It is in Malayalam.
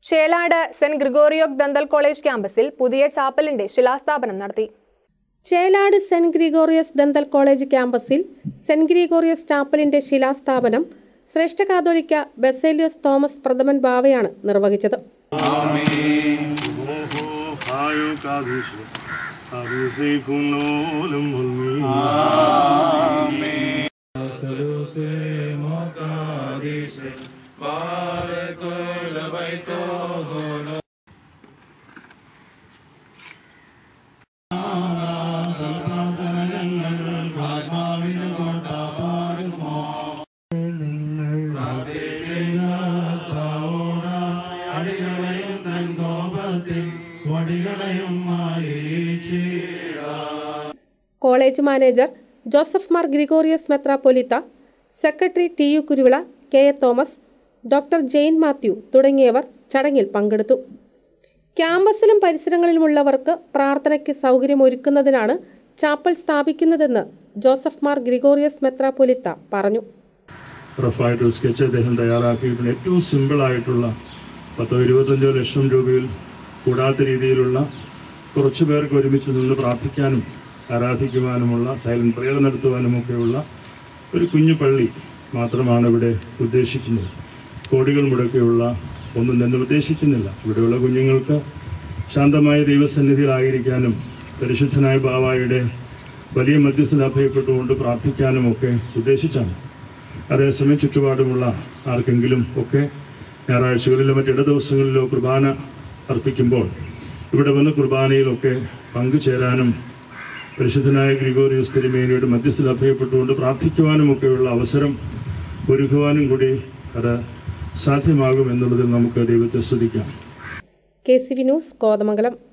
Chelad saint Gregorios dental college ക്യാമ്പസിൽ പുതിയ ചാപ്പലിന്റെ ശിലാസ്ഥാപനം നടത്തി Chelad saint Gregorios dental college ക്യാമ്പസിൽ സെന്റ് ഗ്രിഗോറിയസ് ചാപ്പലിന്റെ ശിലാസ്ഥാപനം ശ്രേഷ്ഠ കാതോലിക്ക ബെസേലിയോസ് തോമസ് പ്രഥമൻ ബാവയാണ് നിർവഹിച്ചത് college manager Joseph Mar Gregorios മെത്രാപ്പൊലിത്ത secretary T U Kuruvila K A Thomas doctor Jain Mathew തുടങ്ങിയവർ ചടങ്ങിൽ പങ്കെടുത്തു ക്യാമ്പസിലും പരിസരങ്ങളിലുമുള്ളവർക്ക് പ്രാർത്ഥനയ്ക്ക് സൗകര്യമൊരുക്കുന്നതിനാണ് ചാപ്പൽ സ്ഥാപിക്കുന്നതെന്ന് ജോസഫ് മാർ ഗ്രിഗോറിയസ് മെത്രാപ്പൊലിത്ത പറഞ്ഞു റഫായിട്ട് സ്കെച്ച് അദ്ദേഹം തയ്യാറാക്കിയിട്ടുണ്ട് ഏറ്റവും സിമ്പിളായിട്ടുള്ള പത്തോ ഇരുപത്തഞ്ചോ ലക്ഷം രൂപയിൽ കൂടാത്ത രീതിയിലുള്ള കുറച്ചു പേർക്ക് ഒരുമിച്ച് നിന്ന് പ്രാർത്ഥിക്കാനും ആരാധിക്കുവാനുമുള്ള സൈലന്റ് പ്രയർ നടത്തുവാനുമൊക്കെയുള്ള ഒരു കുഞ്ഞു പള്ളി മാത്രമാണ് ഇവിടെ ഉദ്ദേശിക്കുന്നത് കോടികൾ മുടക്കിയുള്ള ഒന്നും തന്നെ ഉദ്ദേശിക്കുന്നില്ല ഇവിടെയുള്ള കുഞ്ഞുങ്ങൾക്ക് ശാന്തമായ ദൈവസന്നിധിയിലായിരിക്കാനും പരിശുദ്ധനായ ബാവായുടെ വലിയ മധ്യസ്ഥത ഭയപ്പെട്ടുകൊണ്ട് പ്രാർത്ഥിക്കാനുമൊക്കെ ഉദ്ദേശിച്ചാണ് അതേസമയം ചുറ്റുപാടുമുള്ള ആർക്കെങ്കിലും ഒക്കെ ഞായറാഴ്ചകളിലോ മറ്റിട ദിവസങ്ങളിലോ കുർബാന അർപ്പിക്കുമ്പോൾ ഇവിടെ വന്ന് കുർബാനയിലൊക്കെ പങ്കുചേരാനും പരിശുദ്ധനായ ഗ്രിഗോറിയസ് തിരുമേനിയുടെ മധ്യസ്ഥത അഭയപ്പെട്ടുകൊണ്ട് പ്രാർത്ഥിക്കുവാനുമൊക്കെയുള്ള അവസരം ഒരുക്കുവാനും കൂടി അത് സാധ്യമാകും എന്നുള്ളതിൽ നമുക്ക് ദൈവത്തെ സ്തുതിക്കാം K C V news Kothamangalam